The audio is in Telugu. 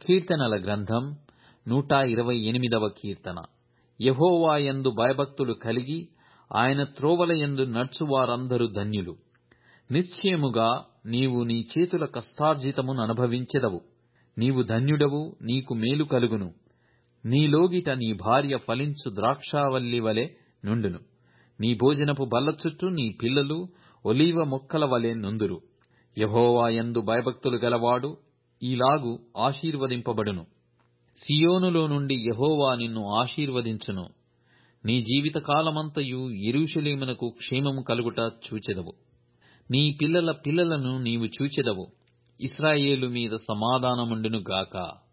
కీర్తనల గ్రంథం నూట ఇరవై ఎనిమిదవ కీర్తన యహోవా యందు భయభక్తులు కలిగి ఆయన త్రోవల యందు నడుచువారందరూ ధన్యులు నిశ్చయముగా నీవు నీ చేతుల కష్టార్జితమును అనుభవించెదవు నీవు ధన్యుడవు నీకు మేలు కలుగును నీలోగిట నీ భార్య ఫలించు ద్రాక్షావల్లి వలె నుండును నీ భోజనపు బల్ల చుట్టూ నీ పిల్లలు ఒలీవ మొక్కల వలె నుందురు యహోవా యందు భయభక్తులు గలవాడు ఈలాగు ఆశీర్వదింపబడును సియోనులో నుండి యహోవా నిన్ను ఆశీర్వదించును నీ జీవితకాలమంతయు యెరూషలేమునకు క్షేమము కలుగుట చూచెదవు నీ పిల్లల పిల్లలను నీవు చూచెదవు ఇస్రాయేలు మీద సమాధానముండును గాక